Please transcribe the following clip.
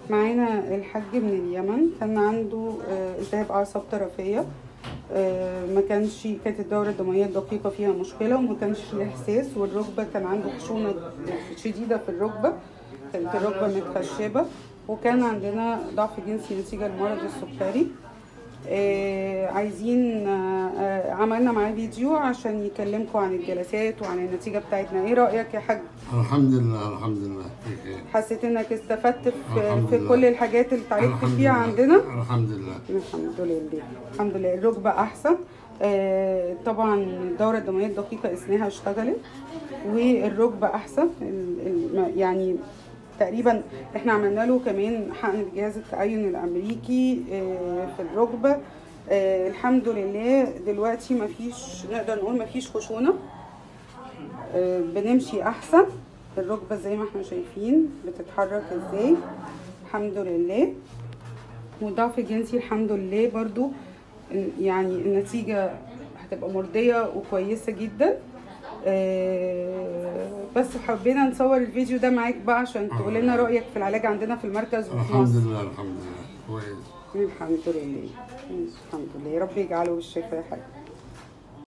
معانا الحاج من اليمن كان عنده آه، التهاب اعصاب طرفيه آه، ما كانش كانت الدوره الدمويه الدقيقه فيها مشكله وما كانش فيه احساس والركبه كان عنده خشونه شديده في الركبه كانت الركبه متخشبه وكان عندنا ضعف جنسي نتيجه لمرض السكري آه، عايزين آه، آه، عملنا معاه فيديو عشان يكلمكم عن الجلسات وعن النتيجه بتاعتنا ايه رايك يا حاج الحمد لله الحمد لله بخير حسيت انك استفدت في, الحمد في لله. كل الحاجات اللي اتعالجت الحمد فيها لله. عندنا الحمد لله الحمد لله الحمد لله الركبه احسن آه، طبعا الدوره الدمويه الدقيقه اثنها اشتغلت والركبه احسن ال- ال- ما- يعني تقريبا احنا عملنا له كمان حقن جهاز التعين الامريكي آه، في الركبه آه، الحمد لله دلوقتي مفيش نقدر نقول مفيش خشونه آه، بنمشي احسن الركبه زي ما احنا شايفين بتتحرك ازاي الحمد لله والضعف الجنسي الحمد لله برضو إن- يعني النتيجة هتبقى مرضية وكويسة جدا آه، بس حبينا نصور الفيديو ده معاك بقى عشان تقول لنا رأيك في العلاج عندنا في المركز وفي الحمد مصر لله الحمد لله كويس الحمد لله الحمد لله ربي يجعله بالشفاء يا حاج